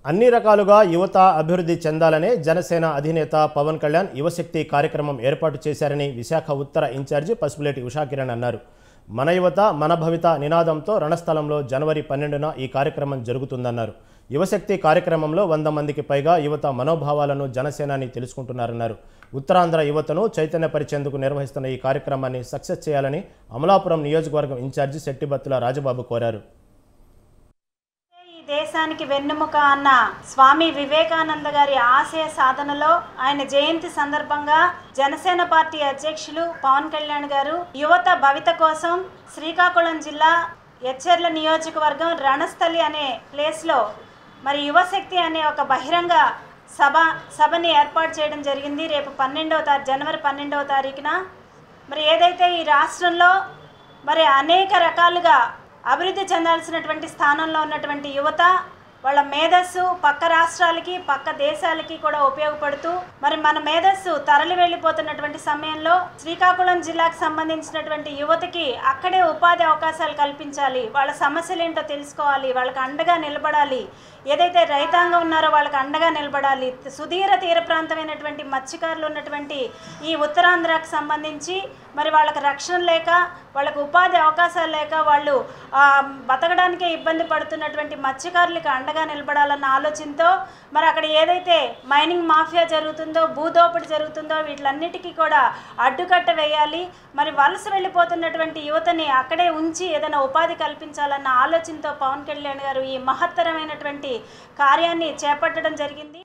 అన్ని రకాలుగా యువత అభివృద్ధి చెందాలనే జనసేన అధినేత పవన్ కళ్యాణ్ యువశక్తి కార్యక్రమం ఏర్పాటు చేశారని విశాఖ ఉత్తర ఇన్ఛార్జి పసుపులేటి ఉషాకిరణ్ అన్నారు మన యువత మన భవిత నినాదంతో రణస్థలంలో జనవరి పన్నెండున ఈ కార్యక్రమం జరుగుతుందన్నారు యువశక్తి కార్యక్రమంలో వంద మందికి పైగా యువత మనోభావాలను జనసేనాని తెలుసుకుంటున్నారన్నారు ఉత్తరాంధ్ర యువతను చైతన్యపరిచేందుకు నిర్వహిస్తున్న ఈ కార్యక్రమాన్ని సక్సెస్ చేయాలని అమలాపురం నియోజకవర్గం ఇన్ఛార్జి శెట్టిబత్తుల రాజబాబు కోరారు ఈ దేశానికి వెన్నెముక అన్న స్వామి వివేకానంద గారి ఆశయ సాధనలో ఆయన జయంతి సందర్భంగా జనసేన పార్టీ అధ్యక్షులు పవన్ కళ్యాణ్ గారు యువత భవిత కోసం శ్రీకాకుళం జిల్లా ఎచ్చెర్ల నియోజకవర్గం రణస్థలి అనే ప్లేస్లో మరి యువశక్తి అనే ఒక బహిరంగ సభ సభని ఏర్పాటు చేయడం జరిగింది రేపు పన్నెండవ తారీఖు జనవరి పన్నెండవ తారీఖున మరి ఏదైతే ఈ రాష్ట్రంలో మరి అనేక రకాలుగా అభివృద్ధి చెందాల్సినటువంటి స్థానంలో ఉన్నటువంటి యువత వాళ్ళ మేధస్సు పక్క రాష్ట్రాలకి పక్క దేశాలకి కూడా ఉపయోగపడుతూ మరి మన మేధస్సు తరలి వెళ్ళిపోతున్నటువంటి సమయంలో శ్రీకాకుళం జిల్లాకు సంబంధించినటువంటి యువతకి అక్కడే ఉపాధి అవకాశాలు కల్పించాలి వాళ్ళ సమస్యలు ఏంటో తెలుసుకోవాలి వాళ్ళకి అండగా నిలబడాలి ఏదైతే రైతాంగం ఉన్నారో వాళ్ళకి అండగా నిలబడాలి సుదీర తీర ప్రాంతమైనటువంటి మత్స్యకారులు ఉన్నటువంటి ఈ ఉత్తరాంధ్రకు సంబంధించి మరి వాళ్ళకి రక్షణ లేక వాళ్ళకు ఉపాధి అవకాశాలు లేక వాళ్ళు ఆ, బతకడానికే ఇబ్బంది పడుతున్నటువంటి మత్స్యకారులకు అండగా నిలబడాలన్న ఆలోచనతో మరి అక్కడ ఏదైతే మైనింగ్ మాఫియా జరుగుతుందో భూదోపిడి జరుగుతుందో వీటిలన్నిటికీ కూడా అడ్డుకట్ట వేయాలి మరి వలస వెళ్ళిపోతున్నటువంటి యువతని అక్కడే ఉంచి ఏదైనా ఉపాధి కల్పించాలన్న ఆలోచనతో పవన్ కళ్యాణ్ గారు ఈ మహత్తరమైనటువంటి కార్యాన్ని చేపట్టడం జరిగింది